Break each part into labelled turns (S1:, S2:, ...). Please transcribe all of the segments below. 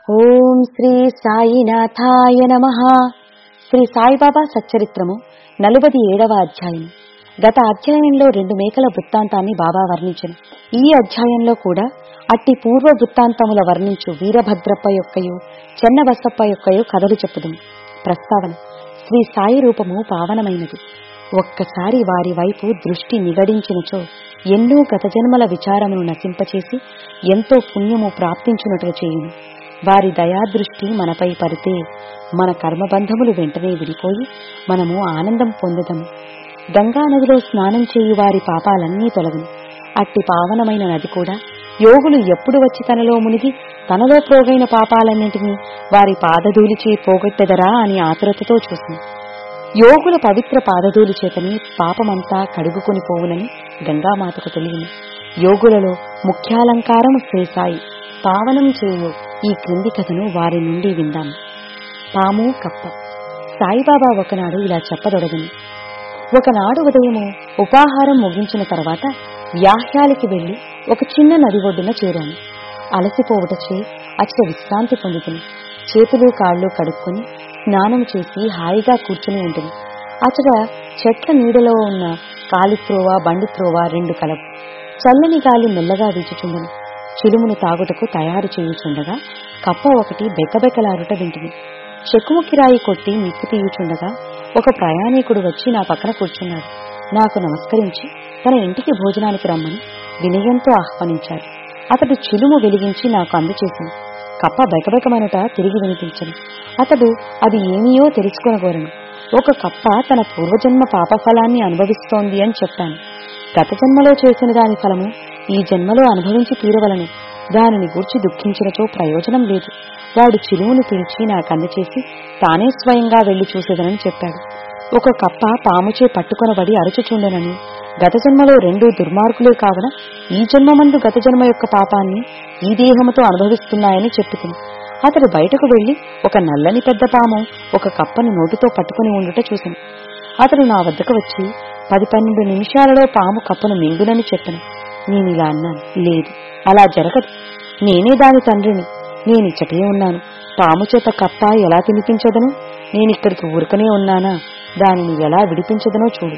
S1: ఓం శ్రీ సాయినాథాయ నమ శ్రీ సాయిబాబా సచ్చరిత్రము నలుబది ఏడవ అధ్యాయం గత అధ్యాయంలో రెండు మేకల వృత్తాంతాన్ని బాబా వర్ణించను ఈ అధ్యాయంలో కూడా అట్టి పూర్వ వృత్తాంతముల వర్ణించు వీరభద్రప్ప యొక్కయు చెన్నబసప్ప యొక్కయు కథలు చెప్పుదుము ప్రస్తావన శ్రీ సాయి రూపము పావనమైనది ఒక్కసారి వారి వైపు దృష్టి నిగడించినచో ఎన్నో గత జన్మల విచారమును నశింపచేసి ఎంతో పుణ్యము ప్రాప్తించునట్లు చేయును వారి దయాదృష్టి మనపై పడితే మన కర్మబంధములు వెంటనే విడిపోయి మనము ఆనందం పొందుదము గంగా నదిలో స్నానం చేయు వారి పాపాలన్నీ తొలగును అట్టి పావనమైన నది కూడా యోగులు ఎప్పుడు వచ్చి తనలో మునిగి తనలో ప్రోగైన పాపాలన్నింటినీ వారి పాదధూలిచే పోగొట్టెదరా అని ఆతురతతో చూసింది యోగుల పవిత్ర పాదధూలి చేతని పాపమంతా కడుగుకొని పోవునని గంగామాతకు తెలియను యోగులలో ముఖ్యాలంకారం శ్రీసాయి పావనం చేయు ఈ క్రింది కథను వారి నుండి విందాం పాము కప్ప సాయిబాబా ఒకనాడు ఇలా చెప్పదొడగను ఒకనాడు ఉదయము ఉపాహారం ముగించిన తర్వాత వ్యాహ్యాలకి వెళ్లి ఒక చిన్న నది ఒడ్డున చేరాను అలసిపోవటచే అచ్చట విశ్రాంతి పొందుతుంది చేతులు కాళ్ళు కడుక్కొని స్నానం చేసి హాయిగా కూర్చుని ఉంటుంది అచ్చట చెట్ల నీడలో ఉన్న కాలిత్రోవ బండిత్రోవ రెండు కలవు చల్లని గాలి మెల్లగా వీచుచుండను చిలుమును తాగుటకు తయారు చేయుచుండగా కప్ప ఒకటి బెక్కబెక్కలాడుట వింటిని చెక్కుముక్కిరాయి కొట్టి నిప్పు తీయుచుండగా ఒక ప్రయాణికుడు వచ్చి నా పక్కన కూర్చున్నాడు నాకు నమస్కరించి తన ఇంటికి భోజనానికి రమ్మని వినయంతో ఆహ్వానించాడు అతడు చిలుము వెలిగించి నాకు అందచేసింది కప్ప బెకబెకమనుట తిరిగి వినిపించను అతడు అది ఏమియో తెలుసుకొనగోరను ఒక కప్ప తన పూర్వజన్మ పాపఫలాన్ని అనుభవిస్తోంది అని చెప్పాను గత జన్మలో చేసిన దాని ఫలము ఈ జన్మలో అనుభవించి తీరవలను దానిని గూర్చి దుఃఖించినచో ప్రయోజనం లేదు వాడు చిలువును పిలిచి నాకు అందచేసి తానే స్వయంగా వెళ్లి చూసేదనని చెప్పాడు ఒక కప్ప పాముచే పట్టుకొనబడి అరుచుచుండెనని గత జన్మలో రెండు దుర్మార్గులే కావున ఈ జన్మమందు గత జన్మ యొక్క పాపాన్ని ఈ దేహముతో అనుభవిస్తున్నాయని చెప్పుతుంది అతడు బయటకు వెళ్లి ఒక నల్లని పెద్ద పాము ఒక కప్పను నోటితో పట్టుకుని ఉండుట చూశాను అతడు నా వద్దకు వచ్చి పది పన్నెండు నిమిషాలలో పాము కప్పను మింగునని చెప్పను నేను ఇలా అన్నాను లేదు అలా జరగదు నేనే దాని తండ్రిని నేనిచ్చటే ఉన్నాను పాము చేత కప్ప ఎలా తినిపించదను నేనిక్కడికి ఊరకనే ఉన్నానా దానిని ఎలా విడిపించదనో చూడు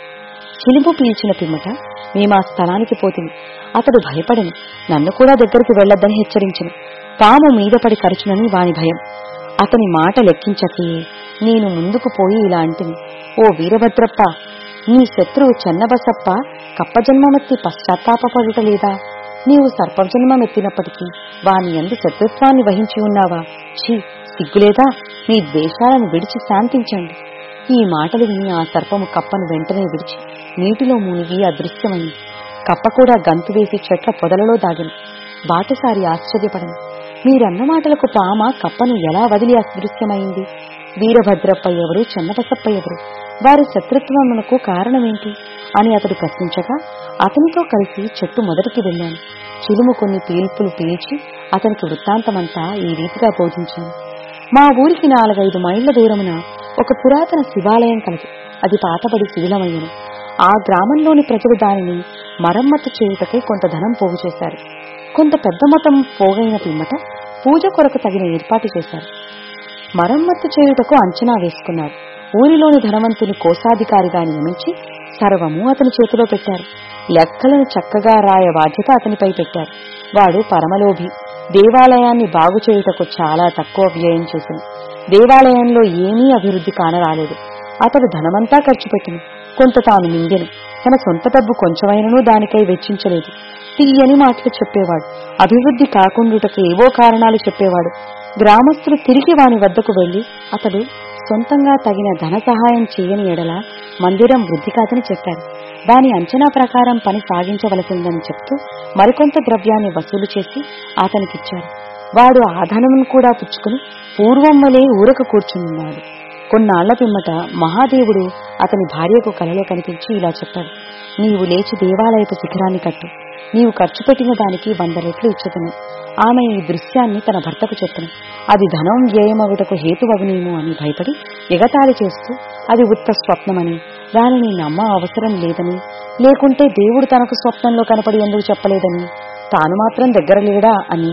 S1: చిలుపు పీల్చిన పిమ్మట మేమా స్థలానికి పోతిని అతడు భయపడను నన్ను కూడా దగ్గరికి వెళ్లొద్దని హెచ్చరించను పాము మీద పడి కరుచునని వాని భయం అతని మాట లెక్కించకే నేను ముందుకు పోయి ఇలా అంటిని ఓ వీరభద్రప్ప నీ శత్రువు చెన్నబసప్ప కప్పజన్మమెత్తి పశ్చాత్తాపడుట లేదా నీవు సర్పజన్మమెత్తినప్పటికీ వాని ఎందు శత్రుత్వాన్ని వహించి ఉన్నావా ఛీ సిగ్గులేదా నీ ద్వేషాలను విడిచి శాంతించండి ఈ మాటలు విని ఆ సర్పము కప్పను వెంటనే విడిచి నీటిలో మునిగి అదృశ్యమైంది కప్ప కూడా గంతు వేసి చెట్ల పొదలలో దాగిన బాటసారి ఆశ్చర్యపడను మీరన్న మాటలకు పామ కప్పను ఎలా వదిలి అదృశ్యమైంది వీరభద్రప్ప ఎవరు చెన్నబసప్ప ఎవరు వారి శత్రుత్వమునకు కారణమేంటి అని అతడు ప్రశ్నించగా అతనితో కలిసి చెట్టు మొదటికి వెళ్ళాను చిలుము కొన్ని పీల్పులు పీల్చి అతనికి వృత్తాంతమంతా ఈ రీతిగా బోధించాను మా ఊరికి నాలుగైదు మైళ్ల దూరమున ఒక పురాతన శివాలయం కలదు అది పాతబడి శిథిలమయ్యను ఆ గ్రామంలోని ప్రజలు దానిని మరమ్మతు చేయుటకై కొంత ధనం పోగు చేశారు కొంత పెద్ద మొత్తం పోగైన పిమ్మట పూజ కొరకు తగిన ఏర్పాటు చేశారు మరమ్మత్తు చేయుటకు అంచనా వేసుకున్నారు ఊరిలోని ధనవంతుని కోశాధికారిగా నియమించి సర్వము అతని చేతిలో పెట్టారు లెక్కలను చక్కగా రాయ బాధ్యత అతనిపై పెట్టారు వాడు పరమలోభి దేవాలయాన్ని బాగు చేయుటకు చాలా తక్కువ వ్యయం చేసింది దేవాలయంలో ఏమీ అభివృద్ధి కానరాలేదు అతడు ధనమంతా ఖర్చు పెట్టింది కొంత తాను మింగెను తన సొంత డబ్బు కొంచెమైనను దానికై వెచ్చించలేదు తీయని మాటలు చెప్పేవాడు అభివృద్ధి కాకుండుటకు ఏవో కారణాలు చెప్పేవాడు గ్రామస్తులు తిరిగి వాని వద్దకు వెళ్లి అతడు సొంతంగా తగిన ధన సహాయం చేయని ఎడల మందిరం వృద్ధి కాదని చెప్పారు దాని అంచనా ప్రకారం పని సాగించవలసిందని చెప్తూ మరికొంత ద్రవ్యాన్ని వసూలు చేసి అతనికిచ్చారు వాడు ఆ ధనమును కూడా పుచ్చుకుని పూర్వం వలె ఊరక కూర్చున్నాడు కొన్నాళ్ల పిమ్మట మహాదేవుడు అతని భార్యకు కలలో కనిపించి ఇలా చెప్పాడు నీవు లేచి దేవాలయపు శిఖరాన్ని కట్టు నీవు ఖర్చు పెట్టిన దానికి వంద రెట్లు ఇచ్చేదను ఆమె ఈ దృశ్యాన్ని తన భర్తకు చెప్పను అది ధనం వ్యయమగుటకు హేతువగునేమో అని భయపడి ఎగతాళి చేస్తూ అది ఉత్త స్వప్నమని దానిని నమ్మ అవసరం లేదని లేకుంటే దేవుడు తనకు స్వప్నంలో కనపడి ఎందుకు చెప్పలేదని తాను మాత్రం దగ్గర లేడా అని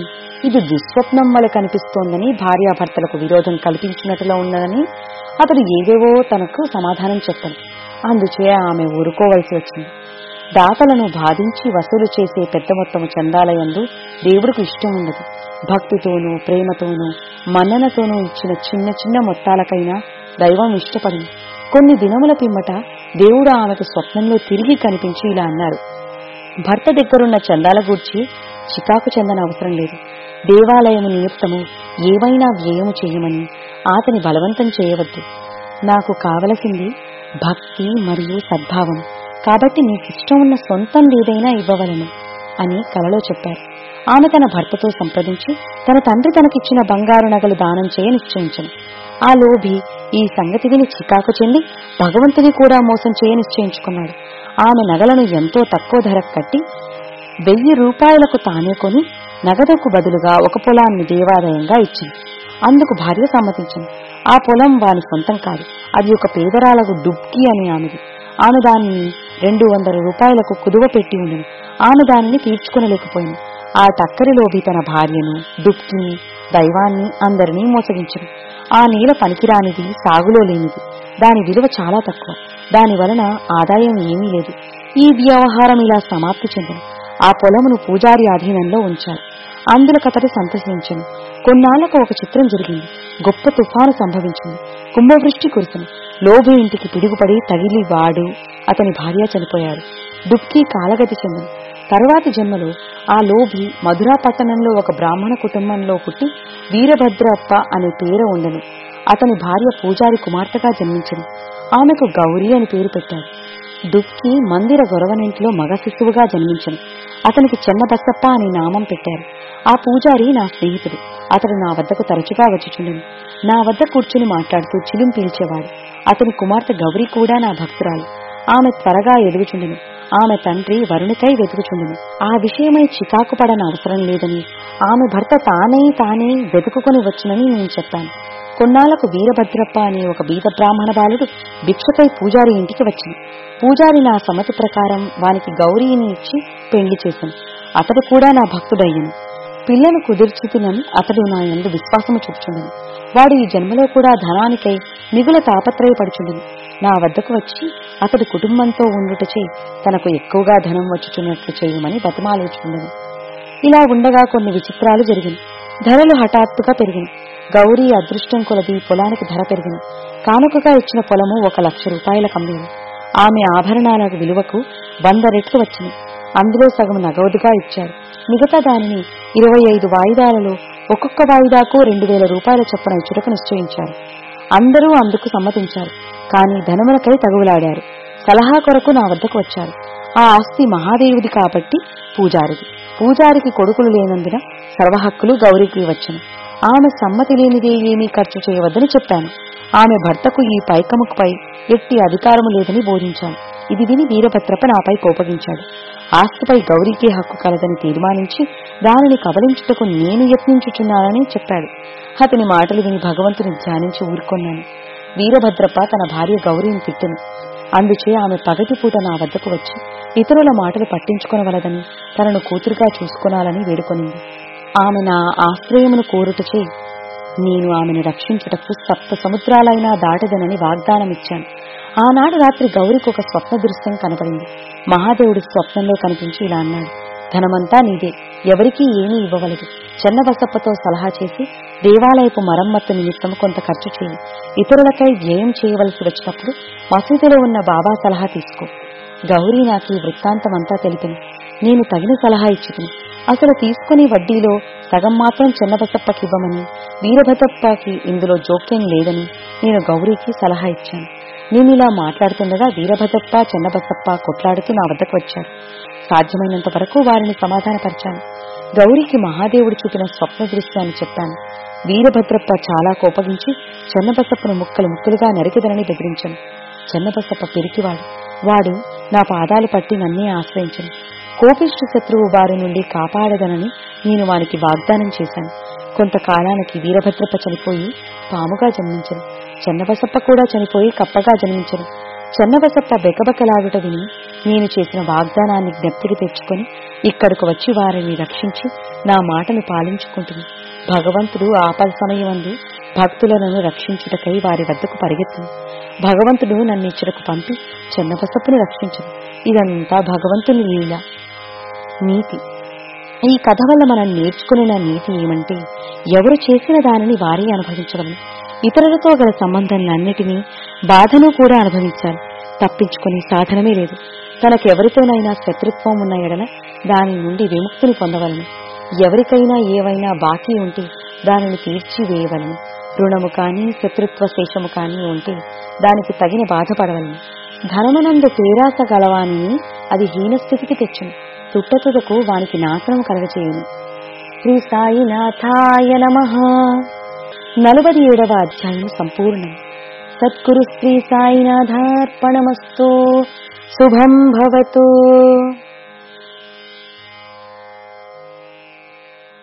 S1: ఇది దుస్వప్నం వల్ల కనిపిస్తోందని భార్యాభర్తలకు విరోధం కల్పించినట్టులో ఉన్నదని అతడు ఏవేవో తనకు సమాధానం చెప్పాడు అందుచే ఆమె ఊరుకోవలసి వచ్చింది దాతలను బాధించి వసూలు చేసే పెద్ద మొత్తము చందాలయందు దేవుడికి ఇష్టం ఉండదు భక్తితోనూ ప్రేమతోనూ మన్ననతోనూ ఇచ్చిన చిన్న చిన్న మొత్తాలకైనా దైవం ఇష్టపడింది కొన్ని దినముల పిమ్మట దేవుడు ఆమెకు స్వప్నంలో తిరిగి కనిపించి ఇలా అన్నాడు భర్త దగ్గరున్న చందాల గూర్చి చికాకు చెందన అవసరం లేదు దేవాలయము నిమిత్తము ఏవైనా వ్యయము చేయమని అతని బలవంతం చేయవద్దు నాకు కావలసింది భక్తి మరియు సద్భావం కాబట్టి నీకిష్టం ఉన్న సొంతం ఏదైనా ఇవ్వవలను అని కలలో చెప్పారు ఆమె తన భర్తతో సంప్రదించి తన తండ్రి తనకిచ్చిన బంగారు నగలు దానం చేయ నిశ్చయించను ఆ లోభి ఈ సంగతి విని చికాకు చెంది భగవంతుని కూడా మోసం చేయ నిశ్చయించుకున్నాడు ఆమె నగలను ఎంతో తక్కువ ధరకు కట్టి వెయ్యి రూపాయలకు తానే కొని నగదుకు బదులుగా ఒక పొలాన్ని దేవాలయంగా ఇచ్చింది అందుకు భార్య సమ్మతించింది ఆ పొలం వాని సొంతం కాదు అది ఒక పేదరాలకు డుబ్కి అని ఆమెది ఆమె దానిని రెండు వందల రూపాయలకు కుదువ పెట్టి ఉండను ఆమె దానిని తీర్చుకునలేకపోయింది ఆ టక్కరి లోభి తన భార్యను డుబ్కిని దైవాన్ని అందరినీ మోసగించను ఆ నీల పనికిరానిది సాగులో లేనిది దాని విలువ చాలా తక్కువ దాని వలన ఆదాయం ఏమీ లేదు ఈ వ్యవహారం ఇలా సమాప్తి చెందను ఆ పొలమును పూజారి అధీనంలో ఉంచారు అందులో కథటి సంతసించను కొన్నాళ్లకు ఒక చిత్రం జరిగింది గొప్ప తుఫాను సంభవించింది కుంభవృష్టి కురిసెను లోభి ఇంటికి పిడుగుపడి తగిలి వాడు అతని భార్య చనిపోయారు దుఃఖి కాలగతి చెందను తరువాతి జన్మలో ఆ లోభి మధురా పట్టణంలో ఒక బ్రాహ్మణ కుటుంబంలో పుట్టి వీరభద్రప్ప అనే పేరు ఉండను అతని భార్య పూజారి కుమార్తెగా జన్మించను ఆమెకు గౌరీ అని పేరు పెట్టారు దుఃఖి మందిర గొరవనింటిలో మగ శిశువుగా జన్మించను అతనికి చెన్నబసప్ప అని నామం పెట్టారు ఆ పూజారి నా స్నేహితుడు అతడు నా వద్దకు తరచుగా వచ్చుచుండెను నా వద్ద కూర్చుని మాట్లాడుతూ చిలుం పీల్చేవాడు అతని కుమార్తె గౌరీ కూడా నా భక్తురాలు ఆమె త్వరగా ఎదుగుచుండెను ఆమె తండ్రి వరుణికై వెతుకుచుండెను ఆ విషయమై చికాకు పడన అవసరం లేదని ఆమె భర్త తానే తానే వెతుకుకొని వచ్చునని నేను చెప్పాను కొన్నాళ్లకు వీరభద్రప్ప అనే ఒక బీద బ్రాహ్మణ బాలుడు భిక్షకై పూజారి ఇంటికి వచ్చింది పూజారి నా సమ్మతి ప్రకారం వానికి గౌరీని ఇచ్చి పెళ్లి చేశాను అతడు కూడా నా భక్తుడయ్యను పిల్లను కుదిర్చితినని అతడు నా యందు విశ్వాసము చూపుచుండెను వాడు ఈ జన్మలో కూడా ధనానికై మిగుల తాపత్రయపడుచుండెను నా వద్దకు వచ్చి అతడు కుటుంబంతో ఉండుటచే తనకు ఎక్కువగా ధనం వచ్చుచున్నట్లు చేయమని బతిమాలుచుండెను ఇలా ఉండగా కొన్ని విచిత్రాలు జరిగిన ధరలు హఠాత్తుగా పెరిగిన గౌరీ అదృష్టం కొలది పొలానికి ధర పెరిగిన కానుకగా ఇచ్చిన పొలము ఒక లక్ష రూపాయల కమ్మేను ఆమె ఆభరణాల విలువకు వంద రెట్లు వచ్చింది అందులో సగం నగదుగా ఇచ్చారు మిగతా దానిని ఇరవై ఐదు వాయిదాలలో ఒక్కొక్క వాయిదాకు రెండు వేల రూపాయల చొప్పున ఇచ్చుటకు నిశ్చయించారు అందరూ అందుకు సమ్మతించారు కానీ ధనమునకై తగులాడారు సలహా కొరకు నా వద్దకు వచ్చారు ఆ ఆస్తి మహాదేవుది కాబట్టి పూజారిది పూజారికి కొడుకులు లేనందున సర్వహక్కులు గౌరికి వచ్చను ఆమె సమ్మతి లేనిదే ఏమీ ఖర్చు చేయవద్దని చెప్పాను ఆమె భర్తకు ఈ పైకముపై ఎట్టి అధికారము లేదని బోధించాను ఇది విని వీరభద్రప్ప నాపై కోపగించాడు ఆస్తిపై గౌరీకే హక్కు కలదని తీర్మానించి దానిని కబలించుటకు నేను యత్నించుచున్నానని చెప్పాడు అతని మాటలు విని భగవంతుని ధ్యానించి ఊరుకొన్నాను వీరభద్రప్ప తన భార్య గౌరీని తిట్టెను అందుచే ఆమె పగటిపూట నా వద్దకు వచ్చి ఇతరుల మాటలు పట్టించుకొనవలదని తనను కూతురుగా చూసుకోనాలని వేడుకొనింది ఆమె నా ఆశ్రయమును కోరుటచే నేను ఆమెను రక్షించుటకు సప్త సముద్రాలైనా దాటదనని వాగ్దానమిచ్చాను ఆనాడు రాత్రి గౌరికి ఒక స్వప్న దృశ్యం కనపడింది మహాదేవుడు స్వప్నంలో కనిపించి ఇలా అన్నాడు ధనమంతా నీదే ఎవరికీ ఏమీ ఇవ్వవలదు చెన్నబసప్పతో సలహా చేసి దేవాలయపు మరమ్మత్తు నిమిత్తం కొంత ఖర్చు చేయి ఇతరులకై వ్యయం చేయవలసి వచ్చినప్పుడు మసీదులో ఉన్న బాబా సలహా తీసుకో గౌరీ నాకు ఈ వృత్తాంతమంతా తెలిపింది నేను తగిన సలహా ఇచ్చుకుని అసలు తీసుకుని వడ్డీలో సగం మాత్రం చెన్నబసప్పకివ్వమని వీరభద్రప్పకి ఇందులో జోక్యం లేదని నేను గౌరీకి సలహా ఇచ్చాను నేను ఇలా మాట్లాడుతుండగా వీరభద్రప్ప చెన్నబసప్ప కొట్లాడుతూ నా వద్దకు వచ్చారు సాధ్యమైనంత వరకు వారిని సమాధానపరిచాను గౌరికి మహాదేవుడు చూపిన స్వప్న దృశ్యాన్ని చెప్పాను వీరభద్రప్ప చాలా కోపగించి చెన్నబసప్పను ముక్కలు ముక్కలుగా నరికిదనని బెదిరించాను చెన్నబసప్ప పిరికివాడు వాడు నా పాదాలు పట్టి నన్నే ఆశ్రయించను కోపిష్టి శత్రువు వారి నుండి కాపాడదనని నేను వానికి వాగ్దానం చేశాను కొంతకాలానికి వీరభద్రప్ప చనిపోయి పాముగా జన్మించను చెన్నబసప్ప కూడా చనిపోయి కప్పగా జన్మించను చెన్నబసప్ప బెకబకలాడుట విని నేను చేసిన వాగ్దానాన్ని జ్ఞప్తికి తెచ్చుకొని ఇక్కడకు వచ్చి వారిని రక్షించి నా మాటను పాలించుకుంటుంది భగవంతుడు ఆపద సమయమందు భక్తులను రక్షించుటకై వారి వద్దకు పరిగెత్తింది భగవంతుడు నన్ను ఇచ్చటకు పంపి చెన్నబసప్పును రక్షించను ఇదంతా భగవంతుని లీల నీతి ఈ కథ వల్ల మనం నేర్చుకున్న నీతి ఏమంటే ఎవరు చేసిన దానిని వారే అనుభవించవలను ఇతరులతో గల సంబంధాలన్నిటినీ బాధను కూడా అనుభవించాలి తప్పించుకునే సాధనమే లేదు తనకెవరితోనైనా శత్రుత్వం ఉన్న ఎడల దాని నుండి విముక్తిని పొందవలను ఎవరికైనా ఏవైనా బాకీ ఉంటే దానిని తీర్చివేయవలను రుణము కాని శత్రుత్వ శేషము కాని ఉంటే దానికి తగిన బాధపడవలను ధనమునందు పేరాస గలవానిని అది హీనస్థితికి తెచ్చును తుట్టతుదకు వానికి నాశనం కలగచేయును శ్రీ సాయినాథాయ నమ నలభై ఏడవ అధ్యాయం సంపూర్ణం సద్గురు శ్రీ సాయినాథార్పణమస్తు శుభం భవతు